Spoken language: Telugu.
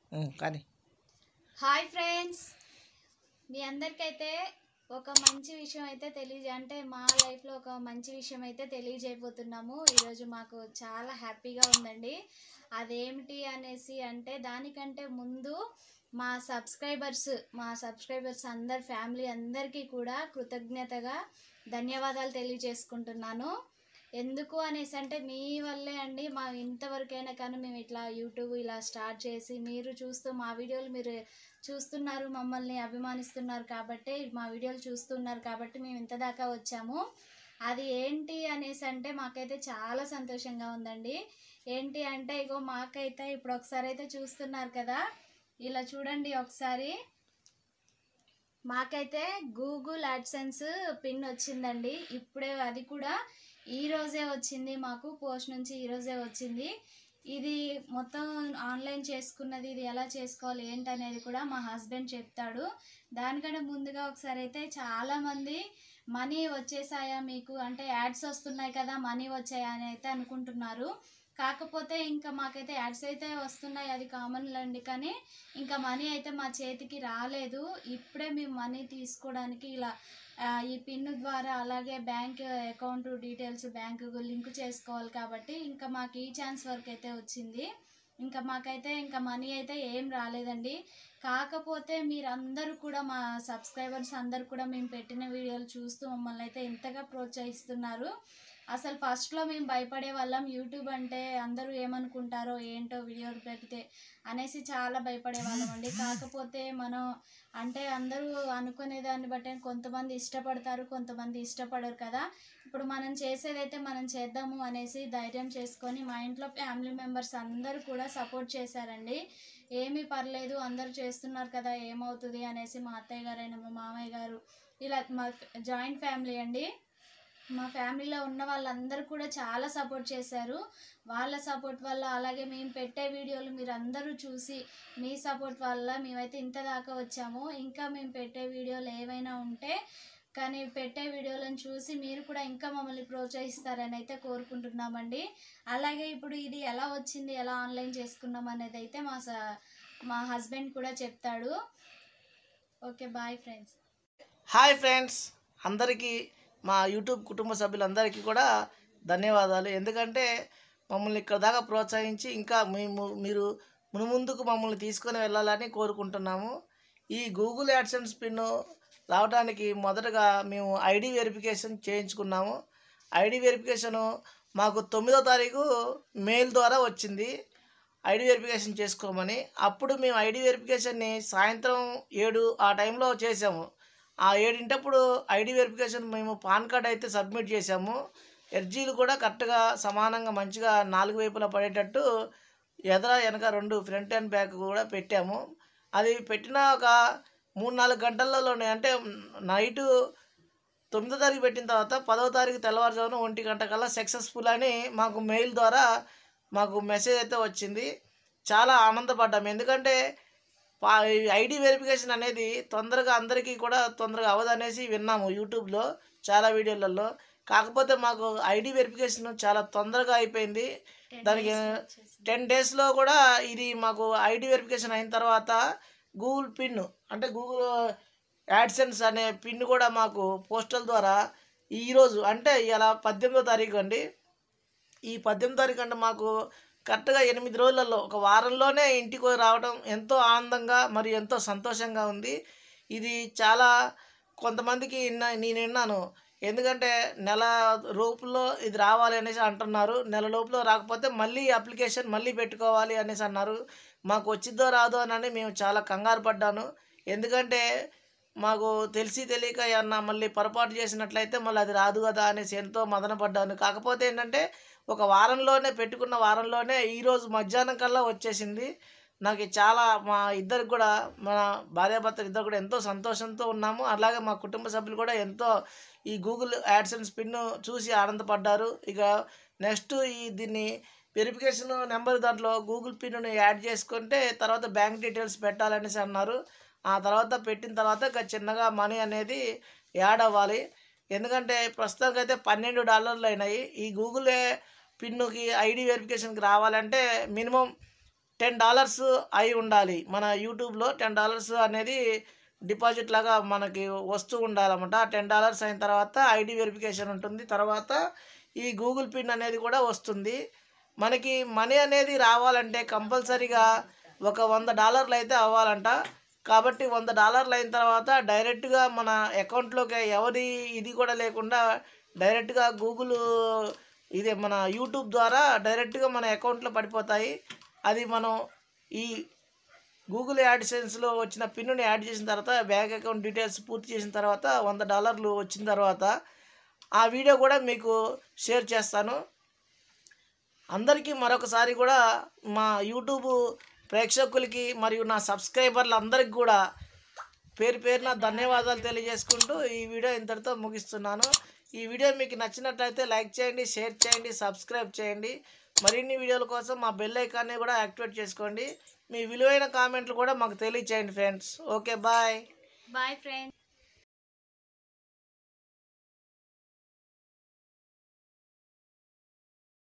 ఉమ్, కానీ హాయ్ ఫ్రెండ్స్ మీ అందరికైతే ఒక మంచి విషయం అయితే తెలియజే అంటే మా లైఫ్లో ఒక మంచి విషయం అయితే తెలియజేయబోతున్నాము ఈరోజు మాకు చాలా హ్యాపీగా ఉందండి అదేమిటి అనేసి అంటే దానికంటే ముందు మా సబ్స్క్రైబర్స్ మా సబ్స్క్రైబర్స్ అందరి ఫ్యామిలీ అందరికీ కూడా కృతజ్ఞతగా ధన్యవాదాలు తెలియజేసుకుంటున్నాను ఎందుకు అనేసి అంటే మీ వల్లే అండి మా ఇంతవరకైనా కానీ మేము ఇట్లా యూట్యూబ్ ఇలా స్టార్ట్ చేసి మీరు చూస్తూ మా వీడియోలు మీరు చూస్తున్నారు మమ్మల్ని అభిమానిస్తున్నారు కాబట్టి మా వీడియోలు చూస్తున్నారు కాబట్టి మేము ఇంత దాకా వచ్చాము అది ఏంటి అనేసి అంటే మాకైతే చాలా సంతోషంగా ఉందండి ఏంటి అంటే ఇగో మాకైతే ఇప్పుడు ఒకసారి అయితే చూస్తున్నారు కదా ఇలా చూడండి ఒకసారి మాకైతే గూగుల్ అడ్సెన్స్ పిన్ వచ్చిందండి ఇప్పుడే అది కూడా ఈ రోజే వచ్చింది మాకు పోస్ట్ నుంచి ఈ రోజే వచ్చింది ఇది మొత్తం ఆన్లైన్ చేసుకున్నది ఇది ఎలా చేసుకోవాలి ఏంటి అనేది కూడా మా హస్బెండ్ చెప్తాడు దానికంటే ముందుగా ఒకసారి అయితే చాలామంది మనీ వచ్చేసాయా మీకు అంటే యాడ్స్ వస్తున్నాయి కదా మనీ వచ్చాయా అని అయితే అనుకుంటున్నారు కాకపోతే ఇంకా మాకైతే యాడ్స్ అయితే వస్తున్నాయి అది కామన్ అండి కానీ ఇంకా మనీ అయితే మా చేతికి రాలేదు ఇప్పుడే మేము మనీ తీసుకోవడానికి ఇలా ఆ, ఈ పిన్ ద్వారా అలాగే bank account details bank link చేసుకోవాలి కాబట్టి ఇంకా మాకు ఈ ఛాన్స్ వరకు అయితే వచ్చింది ఇంకా మాకైతే ఇంకా మనీ అయితే ఏం రాలేదండి కాకపోతే మీరందరూ కూడా మా సబ్స్క్రైబర్స్ అందరూ కూడా మేము పెట్టిన వీడియోలు చూస్తూ మమ్మల్ని అయితే ఇంతగా ప్రోత్సహిస్తున్నారు అసలు ఫస్ట్లో మేము భయపడే వాళ్ళం యూట్యూబ్ అంటే అందరూ ఏమనుకుంటారో ఏంటో వీడియోలు పెడితే అనేసి చాలా భయపడే వాళ్ళం అండి కాకపోతే మనం అంటే అందరూ అనుకునే దాన్ని బట్టి కొంతమంది ఇష్టపడతారు కొంతమంది ఇష్టపడరు కదా ఇప్పుడు మనం చేసేదైతే మనం చేద్దాము అనేసి ధైర్యం చేసుకొని మా ఇంట్లో ఫ్యామిలీ మెంబర్స్ అందరూ కూడా సపోర్ట్ చేశారండి ఏమీ పర్లేదు అందరూ చేస్తున్నారు కదా ఏమవుతుంది అనేసి మా అత్తయ్య గారైన మా మామయ్య గారు ఇలా మా జాయింట్ ఫ్యామిలీ అండి మా ఫ్యామిలీలో ఉన్న వాళ్ళందరూ కూడా చాలా సపోర్ట్ చేశారు వాళ్ళ సపోర్ట్ వల్ల అలాగే మేము పెట్టే వీడియోలు మీరు అందరూ చూసి మీ సపోర్ట్ వల్ల మేమైతే ఇంత దాకా వచ్చాము ఇంకా మేము పెట్టే వీడియోలు ఏవైనా ఉంటే కానీ పెట్టే వీడియోలను చూసి మీరు కూడా ఇంకా మమ్మల్ని ప్రోత్సహిస్తారని అయితే కోరుకుంటున్నామండి అలాగే ఇప్పుడు ఇది ఎలా వచ్చింది ఎలా ఆన్లైన్ చేసుకున్నాం అనేది అయితే మా స- మా హస్బెండ్ కూడా చెప్తాడు okay bye friends hi friends అందరికీ మా యూట్యూబ్ కుటుంబ సభ్యులందరికీ కూడా ధన్యవాదాలు ఎందుకంటే మమ్మల్ని ఇక్కడ దాకా ప్రోత్సహించి ఇంకా మేము మీరు మునుముందుకు మమ్మల్ని తీసుకొని వెళ్ళాలని కోరుకుంటున్నాము ఈ గూగుల్ యాడ్సెన్స్ పిన్ రావడానికి మొదటగా మేము ఐడి వెరిఫికేషన్ చేయించుకున్నాము ఐడి వెరిఫికేషను మాకు తొమ్మిదో తారీఖు మెయిల్ ద్వారా వచ్చింది ఐడి వెరిఫికేషన్ చేసుకోమని అప్పుడు మేము ఐడి వెరిఫికేషన్ని సాయంత్రం ఏడు ఆ టైంలో చేసాము ఆ ఏడింటప్పుడు ఐడి వెరిఫికేషన్ మేము పాన్ కార్డ్ అయితే సబ్మిట్ చేసాము ఎర్జీలు కూడా కరెక్ట్గా సమానంగా మంచిగా నాలుగు వైపులా పడేటట్టు ఎదర వెనక రెండు ఫ్రంట్ అండ్ బ్యాక్ కూడా పెట్టాము అది పెట్టిన ఒక మూడు నాలుగు గంటలలోనే అంటే నైటు తొమ్మిదో తారీఖు పెట్టిన తర్వాత పదవ తారీఖు తెల్లవారుజామున ఒంటి గంట కల్లా సక్సెస్ఫుల్ అని మాకు మెయిల్ ద్వారా మాకు మెసేజ్ అయితే వచ్చింది చాలా ఆనందపడ్డాము ఎందుకంటే పా- ఈ ఐడి వెరిఫికేషన్ అనేది తొందరగా అందరికీ కూడా తొందరగా అవ్వదనేసి విన్నాము యూట్యూబ్లో చాలా వీడియోలలో కాకపోతే మాకు ఐడి వెరిఫికేషన్ చాలా తొందరగా అయిపోయింది దానికి టెన్ డేస్లో కూడా ఇది మాకు ఐడి వెరిఫికేషన్ అయిన తర్వాత గూగుల్ పిన్ అంటే గూగుల్ యాడ్సెన్స్ అనే పిన్ కూడా మాకు పోస్టల్ ద్వారా ఈరోజు అంటే ఇలా పద్దెనిమిదో తారీఖు అండి ఈ పద్దెనిమిది తారీఖు అంటే మాకు కరెక్ట్గా ఎనిమిది రోజులలో ఒక వారంలోనే ఇంటికి రావడం ఎంతో ఆనందంగా మరియు ఎంతో సంతోషంగా ఉంది ఇది చాలా కొంతమందికి విన్నా నేను విన్నాను ఎందుకంటే నెల లోపులో ఇది రావాలి అనేసి అంటున్నారు నెల లోపల రాకపోతే మళ్ళీ అప్లికేషన్ మళ్ళీ పెట్టుకోవాలి అనేసి అన్నారు మాకు వచ్చిద్దో రాదో అని మేము చాలా కంగారు పడ్డాను ఎందుకంటే మాకు తెలిసి తెలియక ఏమన్నా మళ్ళీ పొరపాటు చేసినట్లయితే మళ్ళీ అది రాదు కదా అనేసి ఎంతో మదన పడ్డాను కాకపోతే ఏంటంటే ఒక వారంలోనే పెట్టుకున్న వారంలోనే ఈరోజు మధ్యాహ్నం కల్లా వచ్చేసింది నాకు చాలా మా ఇద్దరికి కూడా మన భార్యాభర్తలు ఇద్దరు కూడా ఎంతో సంతోషంతో ఉన్నాము అలాగే మా కుటుంబ సభ్యులు కూడా ఎంతో ఈ గూగుల్ యాడ్సెన్స్ పిన్ చూసి ఆనందపడ్డారు ఇక నెక్స్ట్ ఈ దీన్ని వెరిఫికేషన్ నెంబర్ దాంట్లో గూగుల్ పిన్ను యాడ్ చేసుకుంటే తర్వాత బ్యాంక్ డీటెయిల్స్ పెట్టాలనేసి అన్నారు ఆ తర్వాత పెట్టిన తర్వాత ఇక చిన్నగా మనీ అనేది యాడ్ అవ్వాలి ఎందుకంటే ప్రస్తుతానికి అయితే పన్నెండు డాలర్లు అయినాయి ఈ గూగుల్ పిన్నుకి ఐడి వెరిఫికేషన్కి రావాలంటే మినిమం టెన్ డాలర్స్ అయి ఉండాలి మన యూట్యూబ్లో టెన్ డాలర్స్ అనేది డిపాజిట్ లాగా మనకి వస్తూ ఉండాలన్నమాట టెన్ డాలర్స్ అయిన తర్వాత ఐడి వెరిఫికేషన్ ఉంటుంది తర్వాత ఈ గూగుల్ పిన్ అనేది కూడా వస్తుంది మనకి మనీ అనేది రావాలంటే కంపల్సరీగా ఒక వంద డాలర్లు అయితే అవ్వాలంట కాబట్టి వంద డాలర్లు అయిన తర్వాత డైరెక్ట్గా మన అకౌంట్లోకి ఎవరి ఇది కూడా లేకుండా డైరెక్ట్గా గూగుల్ ఇదే మన యూట్యూబ్ ద్వారా డైరెక్ట్గా మన అకౌంట్లో పడిపోతాయి అది మనం ఈ గూగుల్ యాడ్సెన్స్లో వచ్చిన పిన్నుని యాడ్ చేసిన తర్వాత బ్యాంక్ అకౌంట్ డీటెయిల్స్ పూర్తి చేసిన తర్వాత వంద డాలర్లు వచ్చిన తర్వాత ఆ వీడియో కూడా మీకు షేర్ చేస్తాను అందరికీ మరొకసారి కూడా మా యూట్యూబ్ ప్రేక్షకులకి మరియు నా సబ్స్క్రైబర్లు అందరికి కూడా పేరు పేరున ధన్యవాదాలు తెలియజేసుకుంటూ ఈ వీడియో ఇంతటితో ముగిస్తున్నాను ఈ వీడియో మీకు నచ్చినట్లయితే లైక్ చేయండి షేర్ చేయండి సబ్స్క్రైబ్ చేయండి మరిన్ని వీడియోల కోసం మా బెల్ ఐకాన్ని కూడా యాక్టివేట్ చేసుకోండి మీ విలువైన కామెంట్లు కూడా మాకు తెలియచేయండి friends okay bye bye friends